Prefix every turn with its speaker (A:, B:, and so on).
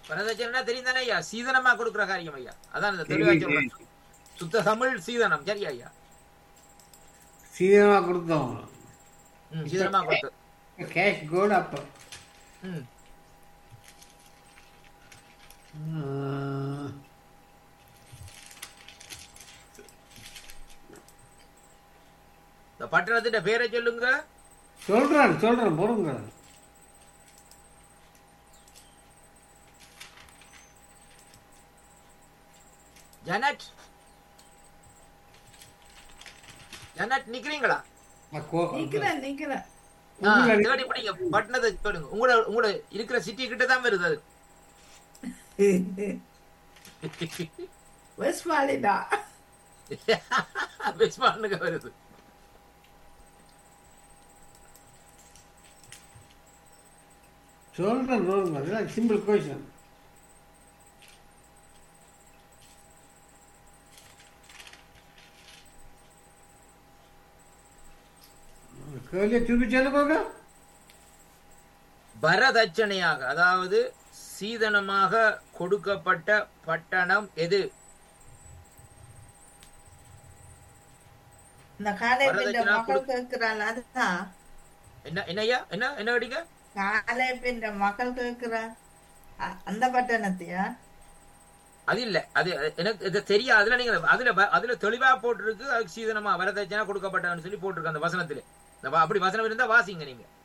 A: வரதட்சணைனா தெரியும் தானே ஐயா சீதனமா கொடுக்குற காரியம் ஐயா அதான் இந்த தெளிவா சொல்றேன் சுத்த தமிழ் சீதனம் சரியா ஐயா
B: சீதனமாக கொடுத்தோம்
A: ம் சீதனமா கொடுத்து
B: கேஷ் கோடு அப்போ
A: ம்
B: ஆ,
A: இந்த பட்டணத்தின் பேரை சொல்லுங்க
B: சொல்றேன் சொல்றேன் பொறுங்க
A: ஜனட் ஜனட் நிக்கிறீங்களா
B: நான் கோ-
C: நிக்கிறேன் நிக்கிறேன்
A: ஆ,
B: உங்களை-
A: தேடி பிடிங்க பட்டணத்தை சொல்லுங்க உங்களோட உங்களோட இருக்கிற சிட்டி கிட்ட தான் வருது அது
C: வெஸ்ட் மாலிடா
A: பெஸ்மானுக்கு வருது
B: சொல்றேன் சொல்லுங்க அதெல்லாம் சிம்பிள் கொஸ்டின் கேள்வியை திருப்பி சொல்லுங்க
A: வரதட்சணையாக அதாவது சீதனமாக கொடுக்கப்பட்ட பட்டணம் எது
C: இந்த காலை பெற்ற
A: வரதட்சணை
C: மக்கள் கேட்கிறாள் அதுதான்
A: என்ன என்னய்யா என்ன என்ன வெடிங்க
C: காலை பெற்ற மக்கள் கேட்கிறா அ- அந்த பட்டணத்தையா
A: அது இல்ல அது எனக்கு இது தெரியாது அதுல நீங்க அதுல வ- அதுல தெளிவா போட்டிருக்கு அதுக்கு சீதனமா வரதட்சணை கொடுக்கப்பட்டன்னு சொல்லி போட்டிருக்கு அந்த வசனத்துல இந்த வ- அப்படி வசனம் இருந்தா வாசிங்க நீங்க